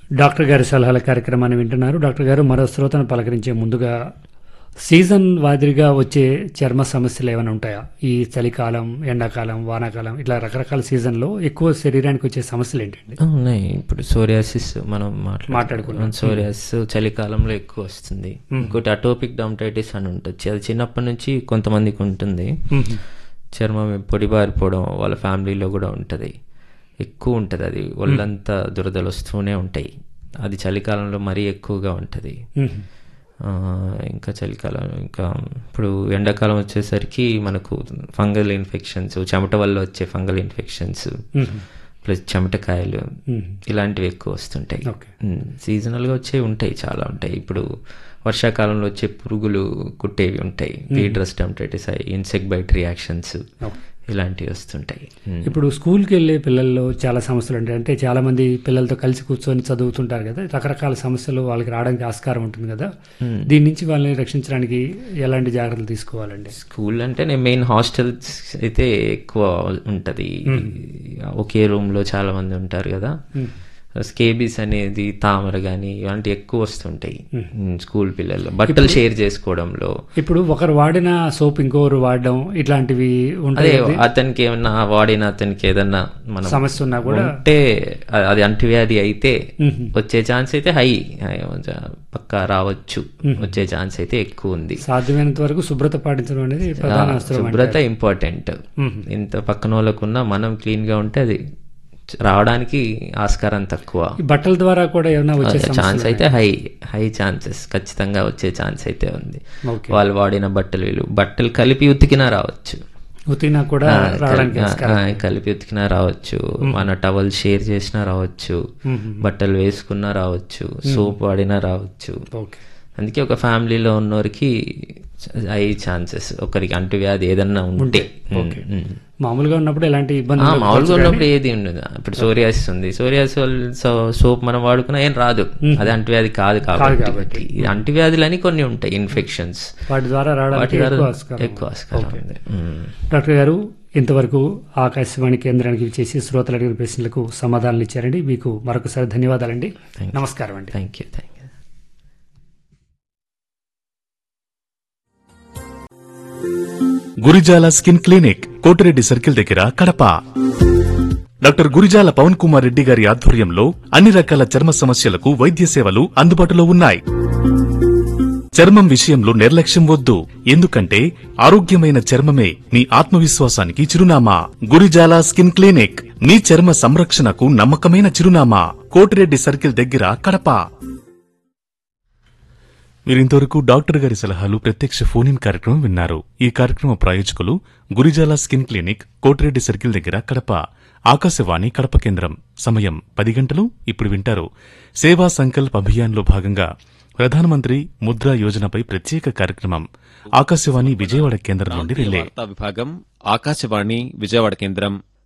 Doctor గారి సలహాల కార్యక్రమాన్ని వింటున్నారు డాక్టర్ గారు మరో శ్రోతను పలకరించే ముందుగా సీజన్ వాదిరిగా వచ్చే చర్మ సమస్యలు ఏమైనా ఉంటాయా ఈ చలికాలం ఎండాకాలం వానాకాలం ఇట్లా రకరకాల సీజన్లో ఎక్కువ శరీరానికి వచ్చే సమస్యలు ఏంటండి ఆ, ఉన్నాయి ఇప్పుడు సోరియాసిస్ మనం మాట్లాడుకున్నాం. సోరియాసిస్ చలికాలంలో ఎక్కువ వస్తుంది ఇంకోటి అటోపిక్ డమ్టైటిస్ అని ఉంటుంది అది చిన్నప్పటి నుంచి కొంతమందికి ఉంటుంది చర్మం పొడిబారిపోవడం వాళ్ళ ఫ్యామిలీలో కూడా ఉంటుంది ఎక్కువ ఉంటుంది అది ఒళ్ళంతా దురదలు వస్తూనే ఉంటాయి అది చలికాలంలో మరీ ఎక్కువగా ఉంటుంది మ్మ్. ఆ, ఇంకా చలికాలం ఇంకా ఇప్పుడు ఎండాకాలం వచ్చేసరికి మనకు ఫంగల్ ఇన్ఫెక్షన్స్ చెమట వల్ల వచ్చే ఫంగల్ ఇన్ఫెక్షన్స్ మ్మ్. ప్లస్ చెమటకాయలు మ్మ్. ఇలాంటివి ఎక్కువ వస్తుంటాయి ఓకే. ఉమ్, సీజనల్గా వచ్చేవి ఉంటాయి చాలా ఉంటాయి ఇప్పుడు వర్షాకాలంలో వచ్చే పురుగులు కుట్టేవి ఉంటాయి పీడ్రస్ dermatitis insect bite reactions okay. ఇలాంటివి వస్తుంటాయి ఉమ్. ఇప్పుడు స్కూల్కి వెళ్ళే పిల్లల్లో చాలా సమస్యలు ఉంటాయి అంటే చాలా మంది పిల్లలతో కలిసి కూర్చొని చదువుతుంటారు కదా రకరకాల సమస్యలు వాళ్ళకి రావడానికి ఆస్కారం ఉంటుంది కదా దీని నుంచి వాళ్ళని రక్షించడానికి ఎలాంటి జాగ్రత్తలు తీసుకోవాలండి స్కూల్ అంటే నేను మెయిన్ హాస్టల్స్ అయితే ఎక్కువ ఉంటుంది ఒకే రూమ్లో చాలా మంది ఉంటారు కదా స్కేబీస్ అనేది తామర కానీ ఇలాంటివి ఎక్కువ వస్తుంటాయి ఉమ్, స్కూల్ పిల్లలు బట్టలు షేర్ చేసుకోవడంలో ఇప్పుడు ఒకరు వాడిన సోప్ ఇంకొకరు వాడడం ఇట్లాంటివి అదే ఉంటాయి అతనికి ఏమన్నా వాడిన అతనికి ఏదన్నా మనం సమస్య ఉన్నా కూడా ఉంటే అ- అది అంటువ్యాధి అయితే మ్మ్. వచ్చే ఛాన్స్ అయితే హై పక్కా రావచ్చు వచ్చే ఛాన్స్ అయితే ఎక్కువ ఉంది సాధ్యమైనంత వరకు శుభ్రత పాటించడం అనేది ప్రధాన అస్త్రం అంటే. శుభ్రత ఇంపార్టెంట్ మ్మ్. ఇంత పక్కన వాళ్ళకున్నా మనం క్లీన్ గా ఉంటే అది రావడానికి ఆస్కారం తక్కువ ఈ బట్టల ద్వారా కూడా ఏమైనా వచ్చే ఛాన్స్ అయితే హై హై ఛాన్సెస్ ఖచ్చితంగా వచ్చే ఛాన్స్ అయితే ఉంది ఓకే వాళ్ళు వాడిన బట్టలు వీళ్ళు బట్టలు కలిపి ఉతికినా రావచ్చు ఉతికినా కూడా రావడానికి ఆ, ఆ, కలిపి ఉతికినా రావచ్చు మన టవల్ షేర్ చేసినా రావచ్చు బట్టలు వేసుకున్నా రావచ్చు సోప్ వాడినా రావచ్చు ఓకే అందుకే ఒక ఫ్యామిలీలో ఉన్నోరికి అయ్యే ఛాన్సెస్ ఒకరికి అంటువ్యాధి ఏదన్నా ఉంటే ఉమ్, ఉమ్. మామూలుగా ఉన్నప్పుడు ఎలాంటి ఇబ్బంది ఆ, ఉండదు. మామూలుగా ఉన్నప్పుడు ఏది ఉండదు ఇప్పుడు సోరియాసిస్ ఉంది సోరియాసిస్ సోప్ మనం వాడుకున్నా ఏం రాదు అది అంటువ్యాధి కాదు కాబట్టి ఈ అంటువ్యాధులని కొన్ని ఉంటాయి ఇన్ఫెక్షన్స్ వాటి ద్వారా రావడానికి వాటి ద్వారా ఎక్కువ ఆస్కారం ఎక్కువ ఆస్కారం ఉంది ఉమ్. డాక్టర్ గారు ఇంతవరకు ఆకాశవాణి కేంద్రానికి చేసి శ్రోతలు అడిగిన ప్రశ్నలకు సమాధానాలు ఇచ్చారండి మీకు మరొకసారి ధన్యవాదాలండి నమస్కారం అండి thank you thank you Gurijala skin clinic Kotireddy circle దగ్గర కడప డాక్టర్ గురిజాల పవన్ కుమార్ రెడ్డి గారి ఆధ్వర్యంలో అన్ని రకాల చర్మ సమస్యలకు వైద్య సేవలు అందుబాటులో ఉన్నాయి చర్మం విషయంలో నిర్లక్ష్యం వద్దు ఎందుకంటే ఆరోగ్యమైన చర్మమే మీ ఆత్మవిశ్వాసానికి చిరునామా గురిజాల స్కిన్ క్లినిక్ మీ చర్మ సంరక్షణకు నమ్మకమైన చిరునామా కోటిరెడ్డి సర్కిల్ దగ్గర కడప మీరింతవరకు డాక్టర్ గారి సలహాలు ప్రత్యక్ష ఫోన్ ఇన్ కార్యక్రమం విన్నారు ఈ కార్యక్రమ ప్రాయోజకులు Gurijala skin clinic Kotireddy circle దగ్గర కడప ఆకాశవాణి కడప కేంద్రం సమయం పది గంటలు ఇప్పుడు వింటారు సేవా సంకల్ప్ అభియాన్లో భాగంగా ప్రధానమంత్రి ముద్రా యోజనపై ప్రత్యేక కార్యక్రమం ఆకాశవాణి విజయవాడ కేంద్రం నుండి రిలే వార్తా విభాగం ఆకాశవాణి విజయవాడ కేంద్రం